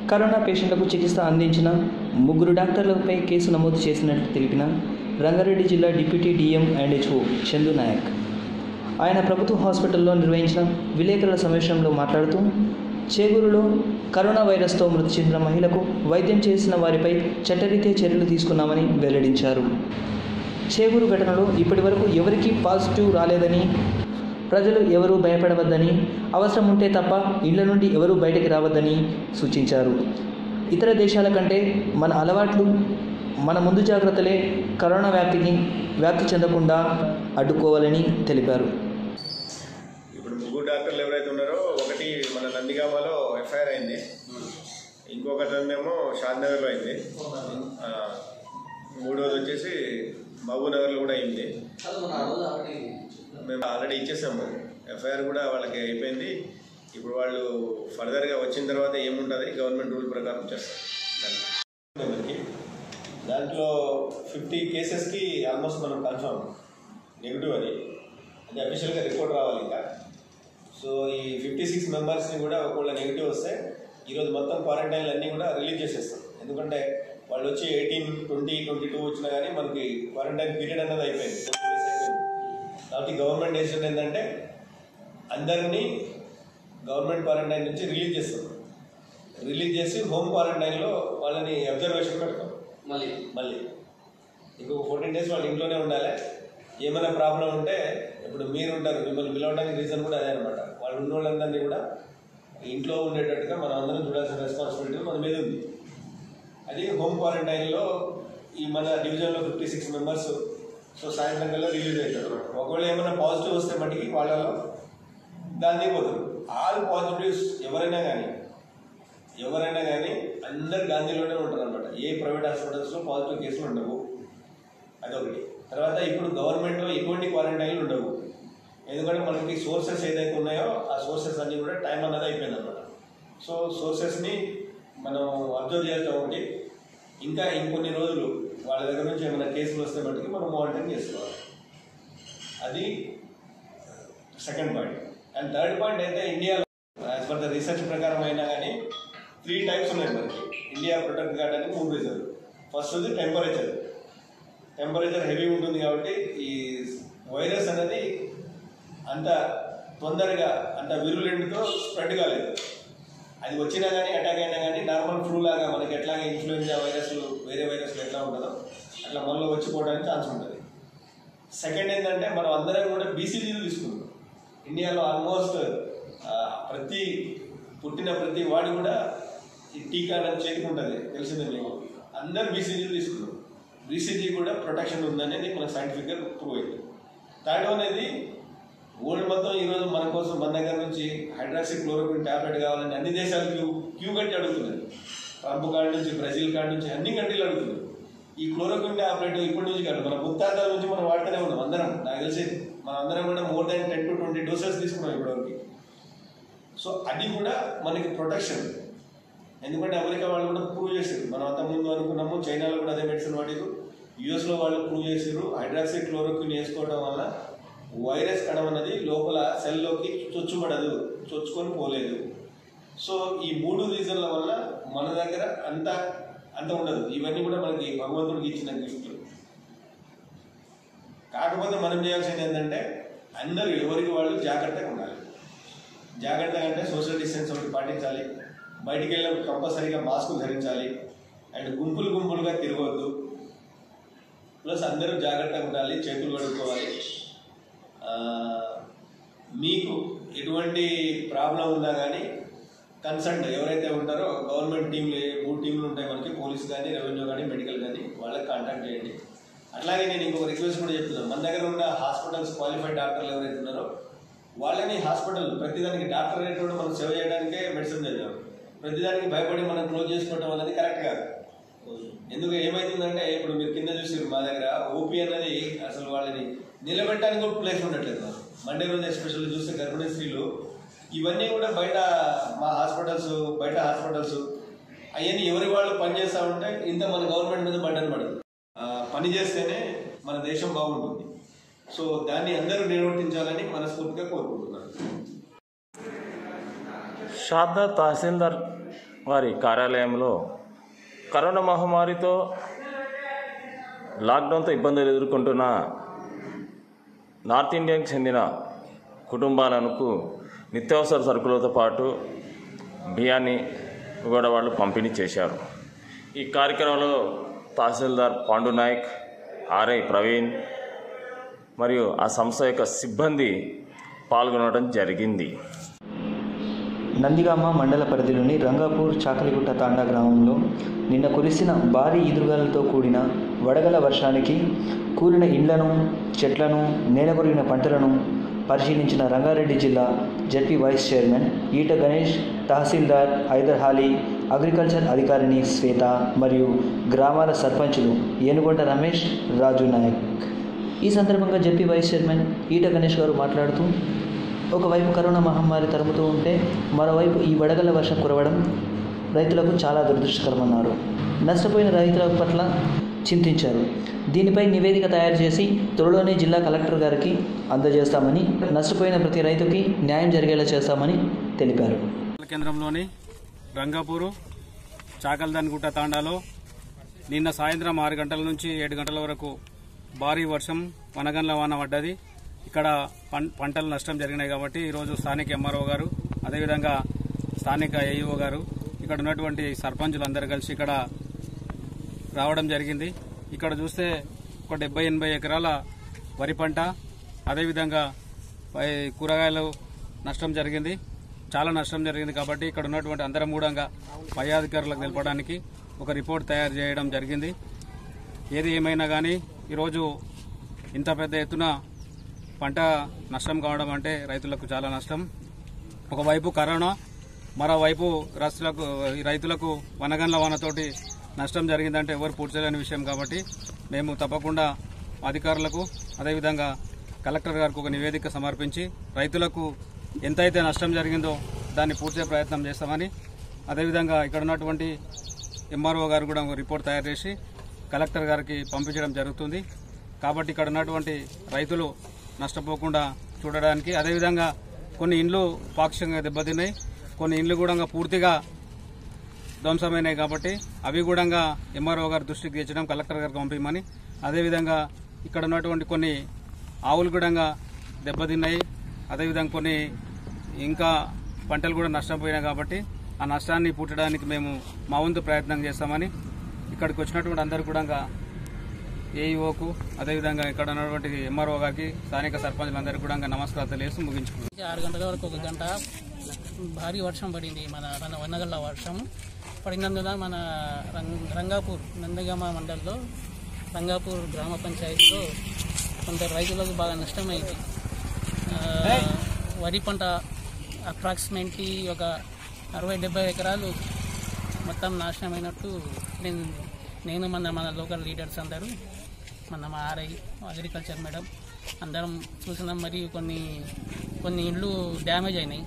Corona పేషెంట్లకు చికిత్స అందించిన ముగ్గురు డాక్టర్లపై కేసు నమోదు చేసినట్లు తెలిపిన రంగారెడ్డి జిల్లా deputy DM and HO Chandu Naik ఆయన ప్రభుత్వ హాస్పిటల్లో నిర్వహించిన విలేకరుల సమావేశంలో మాట్లాడుతూ చేగూరులో కరోనా వైరస్తో మృతి చెందిన మహిళకు వైద్యం చేసిన వారిపై చట్టరీత్యా చర్యలు తీసుకున్నామని వెల్లడించారు చేగూరు ఘటనలో ఇప్పటివరకు ఎవరికీ పాజిటివ్ రాలేదని ప్రజలు ఎవరూ భయపడవద్దని అవసరం ఉంటే తప్ప ఇళ్ల నుండి ఎవరూ బయటికి రావద్దని సూచించారు ఇతర దేశాల కంటే మన అలవాట్లు మన ముందు జాగ్రత్తలే కరోనా వ్యాప్తికి వ్యాప్తి చెందకుండా అడ్డుకోవాలని తెలిపారు ఇప్పుడు ముగ్గురు డాక్టర్లు ఎవరైతే ఉన్నారో ఒకటి మన నందిగామలో ఎఫ్ఐఆర్ అయింది ఇంకొకటేమో షాద్నగర్లో అయింది ఆ, మూడోది వచ్చేసి మహబూబ్ నగర్లో కూడా అయింది మేము ఆల్రెడీ ఇచ్చేసాము ఎఫ్ఐఆర్ కూడా వాళ్ళకి అయిపోయింది ఇప్పుడు వాళ్ళు ఫర్దర్గా వచ్చిన తర్వాత ఏముంటుంది గవర్నమెంట్ రూల్ ప్రకారం చేస్తారు దానికి దాంట్లో ఫిఫ్టీ కేసెస్కి ఆల్మోస్ట్ మనం కన్ఫర్మ్ నెగిటివ్ అని అది అఫీషియల్గా రిపోర్ట్ రావాలి ఇంకా సో ఈ ఫిఫ్టీ సిక్స్ మెంబర్స్ని కూడా ఒకవేళ నెగిటివ్ వస్తే ఈరోజు మొత్తం క్వారంటైన్లు అన్నీ కూడా రిలీజ్ చేసేస్తాం ఎందుకంటే వాళ్ళు వచ్చి ఎయిటీన్ ట్వంటీ ట్వంటీ టూ వచ్చినా కానీ మనకి క్వారంటైన్ పీరియడ్ అన్నది అయిపోయింది కాబట్టి గవర్నమెంట్ డెసిషన్ ఏంటంటే అందరినీ గవర్నమెంట్ క్వారంటైన్ నుంచి రిలీజ్ చేస్తాం రిలీజ్ చేసి హోమ్ క్వారంటైన్లో వాళ్ళని అబ్జర్వేషన్ పెడతాం మళ్ళీ మళ్ళీ ఇంకొక ఫోర్టీన్ డేస్ వాళ్ళు ఇంట్లోనే ఉండాలి ఏమైనా ప్రాబ్లం ఉంటే ఇప్పుడు మీరు ఉంటారు మిమ్మల్ని పిలవడానికి రీజన్ కూడా అదే అనమాట వాళ్ళు ఉన్న వాళ్ళందరినీ కూడా ఇంట్లో ఉండేటట్టుగా మనం అందరం చూడాల్సిన రెస్పాన్సిబిలిటీ మన మీద ఉంది అది హోమ్ క్వారంటైన్లో ఈ మన డివిజన్లో ఫిఫ్టీ సిక్స్ మెంబర్స్ సో సాయంత్రం కల్లా రిలీజ్ అవుతారు ఒకవేళ ఏమైనా పాజిటివ్ వస్తే మటుకి వాళ్ళలో దాన్ని పోతారు ఆల్ పాజిటివ్స్ ఎవరైనా కానీ ఎవరైనా కానీ అందరు గాంధీలోనే ఉంటారు అనమాట ఏ ప్రైవేట్ హాస్పిటల్స్లో పాజిటివ్ కేసులు ఉండవు అదొకటి తర్వాత ఇప్పుడు గవర్నమెంట్లో ఎటువంటి క్వారంటైన్లు ఉండవు ఎందుకంటే మనకి సోర్సెస్ ఏదైతే ఉన్నాయో ఆ సోర్సెస్ అన్నీ కూడా టైం అన్నది అయిపోయింది అనమాట సో సోర్సెస్ని మనం అబ్జర్వ్ చేస్తాం ఒకటి ఇంకా ఇంకొన్ని రోజులు వాళ్ళ దగ్గర నుంచి ఏమైనా కేసులు వస్తే మట్టుకి మనం మానిటరింగ్ చేసుకోవాలి అది second point and third point అయితే ఇండియాలో యాజ్ పర్ ద రీసెర్చ్ ప్రకారం అయినా కానీ త్రీ టైప్స్ ఉన్నాయి మనకి ఇండియా ప్రొటెక్ట్ కావడానికి మూడు రీజన్ ఫస్ట్ ఉంది టెంపరేచర్ టెంపరేచర్ హెవీ ఉంటుంది కాబట్టి ఈ వైరస్ అనేది అంత తొందరగా అంత విరులెండ్తో స్ప్రెడ్ కాలేదు అది వచ్చినా కానీ అటాక్ అయినా కానీ నార్మల్ ఫ్లూ లాగా మనకి ఎట్లాగే ఇన్ఫ్లుయెన్జా వైరస్లు వేరే వైరస్లు ఎట్లా ఉంటుందో అట్లా మనలో వచ్చిపోవడానికి ఛాన్స్ ఉంటుంది సెకండ్ ఏంటంటే మనం అందరం కూడా బీసీజీలు తీసుకున్నాం ఇండియాలో ఆల్మోస్ట్ ప్రతి పుట్టిన ప్రతి వాడు కూడా ఈ టీకా అనేది చేతికి ఉంటుంది తెలిసిందే మీకు అందరు బీసీజీలు తీసుకున్నాం బీసీజీ కూడా ప్రొటెక్షన్ ఉందనేది మన సైంటిఫిక్గా ప్రూవ్ అయింది థర్డ్ వన్ అనేది వరల్డ్ మొత్తం ఈరోజు మన కోసం మన దగ్గర నుంచి హైడ్రాక్సీ క్లోరోక్విన్ టాబ్లెట్ కావాలని అన్ని దేశాలు క్యూ క్యూ కట్టి అడుగుతున్నారు ట్రంప్ కాడ నుంచి బ్రెజిల్ కాడ నుంచి అన్ని కంట్రీలు అడుగుతున్నారు ఈ క్లోరోక్విన్ టాబ్లెట్ ఇప్పటి నుంచి కాదు మన ముత్తాతల నుంచి మనం వాడుతూనే ఉన్నాం అందరం నాకు తెలిసి మన అందరం కూడా more than ten to twenty doses తీసుకున్నాం ఇప్పటివరకు సో అది కూడా మనకి ప్రొటెక్షన్ ఎందుకంటే అమెరికా వాళ్ళు కూడా ప్రూవ్ చేశారు మనం అంత ముందు అనుకున్నాము చైనాలో కూడా అదే మెడిసిన్ వాడారు యూఎస్లో వాళ్ళు ప్రూవ్ చేశారు హైడ్రాక్సీ క్లోరోక్విన్ వేసుకోవడం వల్ల వైరస్ కణం అనేది లోపల సెల్లోకి చొచ్చుపడదు చొచ్చుకొని పోలేదు సో ఈ మూడు రీజన్ల వల్ల మన దగ్గర అంత అంత ఉండదు ఇవన్నీ కూడా మనకి భగవంతుడికి ఇచ్చిన గిఫ్ట్లు కాకపోతే మనం చేయాల్సింది ఏంటంటే అందరూ ఎవరికి వాళ్ళు జాగ్రత్తగా ఉండాలి జాగ్రత్తగా అంటే సోషల్ డిస్టెన్స్ ఒకటి పాటించాలి బయటికి వెళ్ళినప్పుడు కంపల్సరీగా మాస్క్ ధరించాలి అండ్ గుంపులు గుంపులుగా తిరగవద్దు ప్లస్ అందరూ జాగ్రత్తగా ఉండాలి చేతులు కడుక్కోవాలి ఆ, మీకు ఎటువంటి ప్రాబ్లం ఉన్నా కానీ కన్సల్ట్ ఎవరైతే ఉంటారో గవర్నమెంట్ టీంలు ఏ- మూడు టీంలు ఉంటాయి మనకి పోలీస్ కానీ రెవెన్యూ కానీ మెడికల్ కానీ వాళ్ళకి కాంటాక్ట్ చేయండి అట్లాగే నేను ఇంకొక రిక్వెస్ట్ కూడా చెప్తున్నాను మన దగ్గర ఉన్న హాస్పిటల్స్ క్వాలిఫైడ్ డాక్టర్లు ఎవరైతే ఉన్నారో వాళ్ళని హాస్పిటల్ ప్రతిదానికి డాక్టర్ అనేటువంటి మనం సేవ చేయడానికే మెడిసిన్ చదివాం ప్రతిదానికి భయపడి మనం క్లోజ్ చేసుకోవడం అనేది కరెక్ట్ కాదు ఎందుకు ఏమైతుందంటే ఇప్పుడు మీరు కింద చూసారు మా దగ్గర ఓపీ అన్నది అసలు వాళ్ళని నిలబెట్టడానికి కూడా ప్లేస్ ఉండట్లేదు మాకు. మండే రోజు ఎస్పెషల్లీ చూస్తే గర్భిణీ స్త్రీలు ఇవన్నీ కూడా బయట మా హాస్పిటల్స్ బయట హాస్పిటల్స్ అవన్నీ ఎవరి వాళ్ళు పని చేస్తూ ఉంటే ఇంత మన గవర్నమెంట్ మీద బడ్డన్ పడదు ఆ, పని చేస్తేనే మన దేశం బాగుంటుంది సో దాన్ని అందరూ నిర్వర్తించాలని మనస్ఫూర్తిగా కోరుకుంటున్నాను షాద్నగర్ తహసీల్దార్ వారి కార్యాలయంలో కరోనా మహమ్మారితో లాక్డౌన్తో ఇబ్బందులు ఎదుర్కొంటున్న నార్త్ ఇండియాకి చెందిన కుటుంబాలకు నిత్యావసర సరుకులతో పాటు బియ్యాన్ని కూడా వాళ్ళు పంపిణీ చేశారు ఈ కార్యక్రమంలో తహసీల్దార్ పాండు నాయక్ ఆర్ఐ ప్రవీణ్ మరియు ఆ సంస్థ యొక్క సిబ్బంది పాల్గొనడం జరిగింది నందిగామ మండల పరిధిలోని రంగాపూర్ చాకలిగుట్ట తాండా గ్రామంలో నిన్న కురిసిన భారీ ఈదురుగాలతో కూడిన వడగల వర్షానికి కూలిన ఇండ్లను చెట్లను నేలకొరిగిన పంటలను పరిశీలించిన రంగారెడ్డి జిల్లా ZP vice chairman Eeta Ganesh tahsildar Haider Ali agriculture అధికారిని శ్వేత మరియు గ్రామాల సర్పంచులు ఏనుగొండ రమేష్ రాజు నాయక్ ఈ సందర్భంగా ZP vice chairman Eeta Ganesh గారు మాట్లాడుతూ ఒకవైపు కరోనా మహమ్మారి తరుముతూ ఉంటే మరోవైపు ఈ వడగళ్ల వర్షం కురవడం రైతులకు చాలా దురదృష్టకరమన్నారు నష్టపోయిన రైతుల పట్ల చింతించారు దీనిపై నివేదిక తయారు చేసి త్వరలోనే జిల్లా కలెక్టర్ గారికి అందజేస్తామని నష్టపోయిన ప్రతి రైతుకి న్యాయం జరిగేలా చేస్తామని తెలిపారు మండల కేంద్రంలోని రంగాపూరు చాకల్దన్గుట్ట తాండాలో నిన్న సాయంత్రం ఆరు గంటల నుంచి ఏడు గంటల వరకు భారీ వర్షం వనగండ్ల వాన పడ్డది ఇక్కడ పం- పంటలు నష్టం జరిగినాయి కాబట్టి ఈరోజు స్థానిక ఎంఆర్ఓ గారు అదేవిధంగా స్థానిక ఏఈఓ గారు ఇక్కడ ఉన్నటువంటి సర్పంచులు అందరూ కలిసి ఇక్కడ రావడం జరిగింది ఇక్కడ చూస్తే ఒక డెబ్బై ఎనభై ఎకరాల వరి పంట అదేవిధంగా పై కూరగాయలు నష్టం జరిగింది చాలా నష్టం జరిగింది కాబట్టి ఇక్కడ ఉన్నటువంటి అందరం కూడా పై అధికారులకు తెలపడానికి ఒక రిపోర్ట్ తయారు చేయడం జరిగింది ఏది ఏమైనా కానీ ఈరోజు ఇంత పెద్ద ఎత్తున పంట నష్టం కావడం అంటే రైతులకు చాలా నష్టం ఒకవైపు కరోనా మరోవైపు రస్తులకు ఈ రైతులకు వనగండ్ల వానతోటి నష్టం జరిగిందంటే ఎవరు పూడ్చలేని విషయం కాబట్టి మేము తప్పకుండా అధికారులకు అదేవిధంగా కలెక్టర్ గారికి ఒక నివేదిక సమర్పించి రైతులకు ఎంతైతే నష్టం జరిగిందో దాన్ని పూడ్చే ప్రయత్నం చేస్తామని అదేవిధంగా ఇక్కడ ఉన్నటువంటి ఎంఆర్ఓ గారు కూడా ఒక రిపోర్ట్ తయారు చేసి కలెక్టర్ గారికి పంపించడం జరుగుతుంది కాబట్టి ఇక్కడ ఉన్నటువంటి రైతులు నష్టపోకుండా చూడడానికి అదేవిధంగా కొన్ని ఇండ్లు పాక్షికంగా దెబ్బతిన్నాయి కొన్ని ఇండ్లు కూడా పూర్తిగా ధ్వంసమైనాయి కాబట్టి అవి కూడా ఎంఆర్ఓ గారి దృష్టికి తెచ్చడం కలెక్టర్ గారికి పంపించమని అదేవిధంగా ఇక్కడ ఉన్నటువంటి కొన్ని ఆవులు కూడా దెబ్బతిన్నాయి అదేవిధంగా కొన్ని ఇంకా పంటలు కూడా నష్టపోయినాయి కాబట్టి ఆ నష్టాన్ని పుట్టడానికి మేము మా వంతు ప్రయత్నం చేస్తామని ఇక్కడికి వచ్చినటువంటి అందరు కూడా ఏఈఓకు అదేవిధంగా ఇక్కడ ఉన్నటువంటి ఎంఆర్ఓ గారికి స్థానిక సర్పంచులందరికీ కూడా నమస్కారం తెలియజేస్తూ ముగించుకుంటున్నాం నుంచి ఆరు గంటల వరకు ఒక గంట భారీ వర్షం పడింది మన మన వనగళ్ళ వర్షం పడినందున మన రంగ్ రంగాపూర్ నందగామ మండలంలో రంగాపూర్ గ్రామ పంచాయతీలో కొందరు రైతులకు బాగా నష్టమైంది ఆ, వరి పంట అప్రాక్సిమేట్లీ ఒక అరవై డెబ్బై ఎకరాలు మొత్తం నాశనమైనట్టు నేను నేను మన మన లోకల్ లీడర్స్ అందరూ మన మా ఆర్ఐ అగ్రికల్చర్ మేడం అందరం చూసినాం మరియు కొన్ని కొన్ని ఇండ్లు డ్యామేజ్ అయినాయి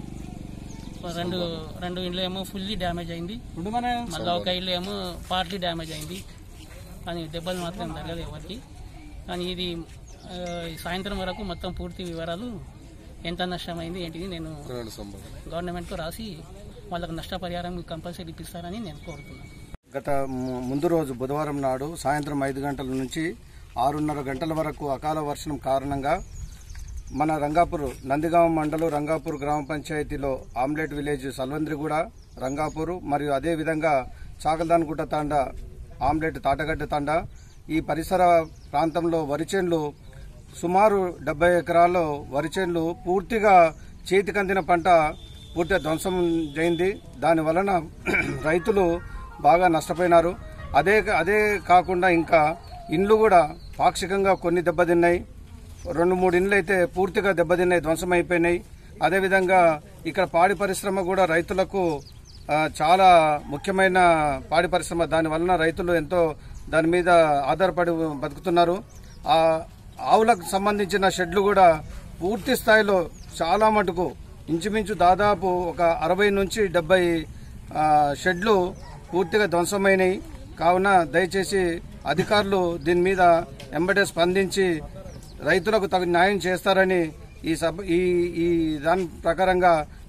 రెండు రెండు ఇండ్లు ఏమో ఫుల్లీ డ్యామేజ్ అయింది మళ్ళీ ఒక ఇల్లు ఏమో పార్ట్లీ డ్యామేజ్ అయింది కానీ దెబ్బలు మాత్రం తగ్గలేదు ఎవరికి కానీ ఇది ఆ, ఈ సాయంత్రం వరకు మొత్తం పూర్తి వివరాలు ఎంత నష్టమైంది ఏంటిది నేను గవర్నమెంట్కు రాసి వాళ్ళకు నష్టపరిహారం కంపల్సరీ ఇప్పిస్తారని నేను కోరుతున్నాను గత ము- ముందు రోజు బుధవారం నాడు సాయంత్రం ఐదు గంటల నుంచి ఆరున్నర గంటల వరకు అకాల వర్షం కారణంగా మన రంగాపూర్ నందిగామ మండలం రంగాపూర్ గ్రామ పంచాయతీలో ఆమ్లెట్ విలేజ్ సల్వంద్రిగూడ రంగాపూర్ మరియు అదేవిధంగా చాకల్దాన్గుట్ట తాండా ఆమ్లెట్ తాటగడ్డ తాండా ఈ పరిసర ప్రాంతంలో వరి చేన్లు సుమారు డెబ్బై ఎకరాల్లో వరి చేన్లు పూర్తిగా చేతికందిన పంట పూర్తిగా ధ్వంసం అయింది దాని వలన రైతులు బాగా నష్టపోయినారు అదే అదే కాకుండా ఇంకా ఇండ్లు కూడా పాక్షికంగా కొన్ని దెబ్బతిన్నాయి రెండు మూడు ఇండ్లు అయితే పూర్తిగా దెబ్బతిన్నాయి ధ్వంసమైపోయినాయి అదేవిధంగా ఇక్కడ పాడి పరిశ్రమ కూడా రైతులకు ఆ, చాలా ముఖ్యమైన పాడి పరిశ్రమ దాని వలన రైతులు ఎంతో దాని మీద ఆధారపడి బతుకుతున్నారు ఆ ఆవులకు సంబంధించిన షెడ్లు కూడా పూర్తి స్థాయిలో చాలా మటుకు ఇంచుమించు దాదాపు ఒక అరవై నుంచి డెబ్బై ఆ, షెడ్లు పూర్తిగా ధ్వంసమైనవి కావున దయచేసి అధికారులు దీని మీద ఎంబడే స్పందించి రైతులకు తగు న్యాయం చేస్తారని ఈ సభ ఈ ఈ దాని ప్రకారంగా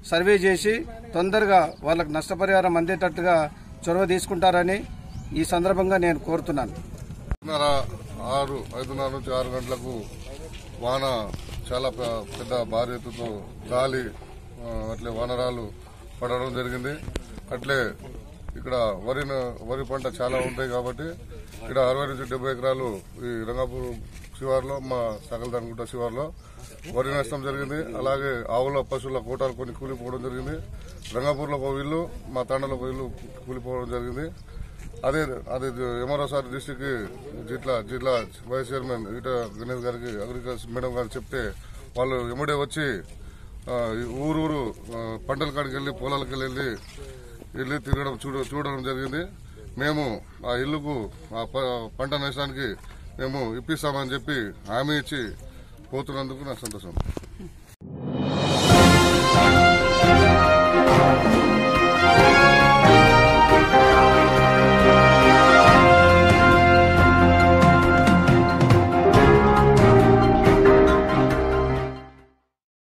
సర్వే చేసి తొందరగా వాళ్ళకు నష్టపరిహారం అందేటట్టుగా చొరవ తీసుకుంటారని ఈ సందర్భంగా నేను కోరుతున్నాను ఐదున్నర ఆరు ఐదున్నర నుంచి ఆరు గంటలకు వాన చాలా పె- పెద్ద భారీ ఎత్తుతో గాలి ఆ, అట్లే వానరాలు పడడం జరిగింది అట్లే ఇక్కడ వరి వరి పంట చాలా ఉంటాయి కాబట్టి ఇక్కడ అరవై నుంచి డెబ్బై ఎకరాలు ఈ రంగాపూర్ శివార్లో మా సకలదానిగుట్ట శివార్లో వరి నష్టం జరిగింది అలాగే ఆవుల పశువుల కోటాలు కొన్ని కూలిపోవడం జరిగింది రంగాపూర్లో ఒక ఇల్లు మా తండలో ఒక ఇల్లు కూలిపోవడం జరిగింది అదే అదే ఎంఆర్ఓ సార్ డిస్టిక్ జిల్లా జిల్లా వైస్ చైర్మన్ ఈట గణేష్ గారికి అగ్రికల్చర్ మేడం గారు చెప్తే వాళ్ళు ఎమ్మడే వచ్చి ఆ, ఈ ఊరు ఊరు ఆ, పంటల కాడికి వెళ్ళి పొలాలకు వెళ్ళి వెళ్ళి తిరగడం చూడ చూడడం జరిగింది మేము ఆ ఇల్లుకు ఆ ప- పంట నష్టానికి మేము ఇప్పిస్తామని చెప్పి హామీ ఇచ్చి పోతున్నందుకు నాకు సంతోషం